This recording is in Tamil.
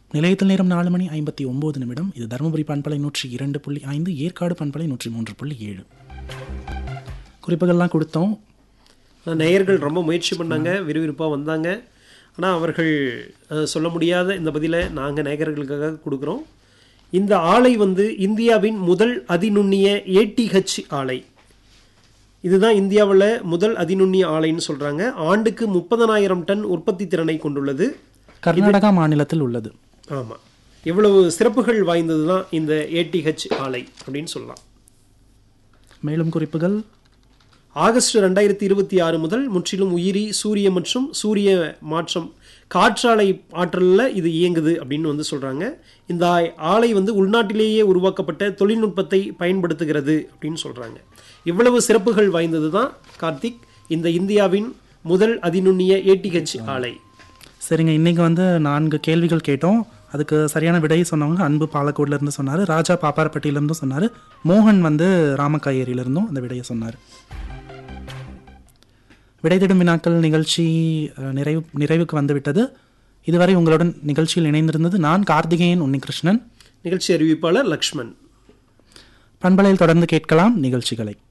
நிலையத்தில் நேரம் நாலு மணி ஐம்பத்தி ஒன்பது நிமிடம் இது தருமபுரி பண்பலை நூற்றி இரண்டு புள்ளி ஐந்து ஏற்காடு பண்பலை நூற்றி மூன்று புள்ளி ஏழு குறிப்புகள்லாம் கொடுத்தோம் ஆனா, நேயர்கள் ரொம்ப முயற்சி பண்ணாங்க விறுவிறுப்பாக வந்தாங்க ஆனால் அவர்கள் அஹ், சொல்ல முடியாத இந்த பதிலை நாங்கள் நேயர்களுக்காக கொடுக்குறோம் இந்த ஆலை வந்து இந்தியாவின் முதல் அதிநுண்ணிய ஏடிஹெச் ஆலை இதுதான் இந்தியாவில் முதல் அதிநுண்ணிய ஆலைன்னு சொல்கிறாங்க ஆண்டுக்கு முப்பதனாயிரம் டன் உற்பத்தி திறனை கொண்டுள்ளது கர்நாடகா மாநிலத்தில் உள்ளது ஆமாம் இவ்வளவு சிறப்புகள் வாய்ந்தது தான் இந்த ஏடிஹெச் ஆலை அப்படின்னு சொல்லலாம் மேலும் குறிப்புகள் ஆகஸ்ட் ரெண்டாயிரத்தி இருபத்தி ஆறு முதல் முற்றிலும் உயிரி சூரிய மற்றும் சூரிய மாற்றம் காற்றாலை ஆற்றலில் இது இயங்குது அப்படின்னு வந்து சொல்கிறாங்க இந்த ஆ- ஆலை வந்து உள்நாட்டிலேயே உருவாக்கப்பட்ட தொழில்நுட்பத்தை பயன்படுத்துகிறது அப்படின்னு சொல்கிறாங்க இவ்வளவு சிறப்புகள் வாய்ந்தது தான் கார்த்திக் இந்த இந்தியாவின் முதல் அதிநுண்ணிய ஏடிஹெச் ஆலை சரிங்க இன்னைக்கு வந்து நான்கு கேள்விகள் கேட்டோம் அதுக்கு சரியான விடை சொன்னவங்க அன்பு பாலக்கோடுல இருந்து சொன்னார் ராஜா பாப்பாரப்பட்டியில இருந்தும் சொன்னார் மோகன் வந்து ராமக்காயேரியில இருந்தும் அந்த விடையை சொன்னார் விடை தேடும் வினாக்கள் நிகழ்ச்சி அஹ், நிறைவு நிறைவுக்கு வந்துவிட்டது இதுவரை உங்களுடன் நிகழ்ச்சியில் இணைந்திருந்தது நான் கார்த்திகேயன் உன்னிகிருஷ்ணன் நிகழ்ச்சி அறிவிப்பாளர் லக்ஷ்மண் பண்பலையில் தொடர்ந்து கேட்கலாம் நிகழ்ச்சிகளை